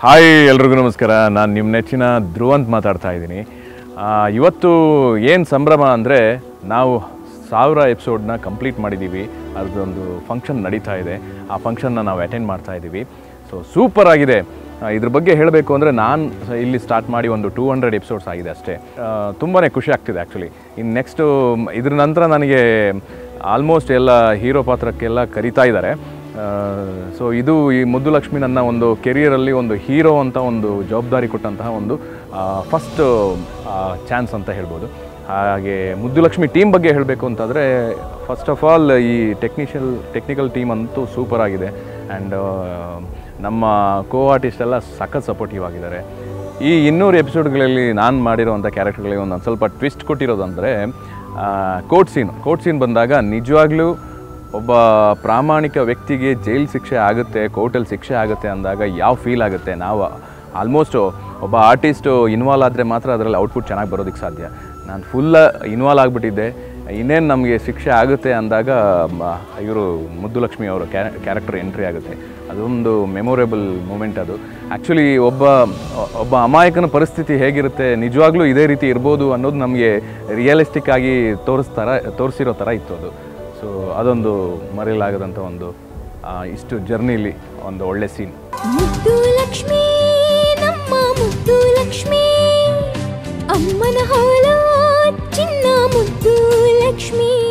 hi ಎಲ್ರಿಗೂ ನಮಸ್ಕಾರ ನಾನು ನಿಮ್ಮ ನೆಚ್ಚಿನ ಧ್ರುವಂತ್ ಮಾತಾಡ್ತಾ ಇದ್ದೀನಿ ಆ, ಇವತ್ತು ಏನು ಸಂಭ್ರಮ ಅಂದರೆ ನಾವು ಸಾವಿರ ಎಪಿಸೋಡ್ನ ಕಂಪ್ಲೀಟ್ ಮಾಡಿದ್ದೀವಿ ಅದೊಂದು ಫಂಕ್ಷನ್ ನಡೀತಾ ಇದೆ ಆ ಫಂಕ್ಷನ್ನ ನಾವು ಅಟೆಂಡ್ ಮಾಡ್ತಾ ಇದ್ದೀವಿ ಸೊ ಸೂಪರ್ ಆಗಿದೆ ಆ, ಇದ್ರ ಬಗ್ಗೆ ಹೇಳಬೇಕು ಅಂದರೆ ನಾನು ಇಲ್ಲಿ ಸ್ಟಾರ್ಟ್ ಮಾಡಿ ಒಂದು ಟೂ ಹಂಡ್ರೆಡ್ ಎಪಿಸೋಡ್ಸ್ ಆಗಿದೆ ಅಷ್ಟೇ ತುಂಬಾ ಖುಷಿ ಆಗ್ತಿದೆ ಆ್ಯಕ್ಚುಲಿ ಇನ್ನು ನೆಕ್ಸ್ಟು ಇದ್ರ ನಂತರ ನನಗೆ ಆಲ್ಮೋಸ್ಟ್ ಎಲ್ಲ ಹೀರೋ ಪಾತ್ರಕ್ಕೆಲ್ಲ ಕರಿತಾ ಇದ್ದಾರೆ ಸೊ ಇದು ಈ ಮುದ್ದು ಲಕ್ಷ್ಮಿ ನನ್ನ ಒಂದು ಕೆರಿಯರಲ್ಲಿ ಒಂದು ಹೀರೋ ಅಂತ ಒಂದು ಜವಾಬ್ದಾರಿ ಕೊಟ್ಟಂತಹ ಒಂದು ಫಸ್ಟ್ ಚಾನ್ಸ್ ಅಂತ ಹೇಳ್ಬೋದು ಹಾಗೆ ಮುದ್ದು ಲಕ್ಷ್ಮಿ ಟೀಮ್ ಬಗ್ಗೆ ಹೇಳಬೇಕು ಅಂತಂದರೆ ಫಸ್ಟ್ ಆಫ್ ಆಲ್ ಈ ಟೆಕ್ನಿಷಿಯಲ್ ಟೆಕ್ನಿಕಲ್ ಟೀಮ್ ಅಂತೂ ಸೂಪರ್ ಆಗಿದೆ ಆ್ಯಂಡ್ ನಮ್ಮ ಕೋ ಆರ್ಟಿಸ್ಟ್ ಎಲ್ಲ ಸಖತ್ ಸಪೋರ್ಟಿವ್ ಆಗಿದ್ದಾರೆ ಈ ಇನ್ನೂರು ಎಪಿಸೋಡ್ಗಳಲ್ಲಿ ನಾನು ಮಾಡಿರೋವಂಥ ಕ್ಯಾರೆಕ್ಟರ್ಗಳಿಗೆ ಒಂದು ಸ್ವಲ್ಪ ಟ್ವಿಸ್ಟ್ ಕೊಟ್ಟಿರೋದಂದರೆ ಕೋರ್ಟ್ ಸೀನ್ ಕೋರ್ಟ್ ಸೀನ್ ಬಂದಾಗ ನಿಜವಾಗ್ಲೂ ಒಬ್ಬ ಪ್ರಾಮಾಣಿಕ ವ್ಯಕ್ತಿಗೆ ಜೈಲ್ ಶಿಕ್ಷೆ ಆಗುತ್ತೆ ಕೋರ್ಟಲ್ಲಿ ಶಿಕ್ಷೆ ಆಗುತ್ತೆ ಅಂದಾಗ ಯಾವ ಫೀಲ್ ಆಗುತ್ತೆ ನಾವು ಆಲ್ಮೋಸ್ಟ್ ಒಬ್ಬ ಆರ್ಟಿಸ್ಟು ಇನ್ವಾಲ್ವ್ ಆದರೆ ಮಾತ್ರ ಅದರಲ್ಲಿ ಔಟ್ಪುಟ್ ಚೆನ್ನಾಗಿ ಬರೋದಕ್ಕೆ ಸಾಧ್ಯ ನಾನು ಫುಲ್ಲ ಇನ್ವಾಲ್ವ್ ಆಗಿಬಿಟ್ಟಿದ್ದೆ ಇನ್ನೇನು ನಮಗೆ ಶಿಕ್ಷೆ ಆಗುತ್ತೆ ಅಂದಾಗ ಇವರು ಮುದ್ದುಲಕ್ಷ್ಮಿ ಅವರ ಕ್ಯಾರೆಕ್ಟರ್ ಎಂಟ್ರಿ ಆಗುತ್ತೆ ಅದೊಂದು ಮೆಮೊರೇಬಲ್ ಮೂಮೆಂಟ್ ಅದು ಆ್ಯಕ್ಚುಲಿ ಒಬ್ಬ ಒಬ್ಬ ಅಮಾಯಕನ ಪರಿಸ್ಥಿತಿ ಹೇಗಿರುತ್ತೆ ನಿಜವಾಗ್ಲೂ ಇದೇ ರೀತಿ ಇರ್ಬೋದು ಅನ್ನೋದು ನಮಗೆ ರಿಯಲಿಸ್ಟಿಕ್ ಆಗಿ ತೋರಿಸ್ತಾರ ತೋರಿಸಿರೋ ಥರ ಇತ್ತು ಅದು ಸೊ ಅದೊಂದು ಮರೆಯಲಾಗದಂಥ ಒಂದು ಆ, ಇಷ್ಟು ಜರ್ನಿಲಿ ಒಂದು ಒಳ್ಳೆ ಸೀನ್ ಮುದ್ದು ಲಕ್ಷ್ಮೀ ನಮ್ಮ ಮುದ್ದು ಲಕ್ಷ್ಮೀ ಅಮ್ಮನ ಹಾಲ ಚಿನ್ನ ಮುದ್ದು ಲಕ್ಷ್ಮೀ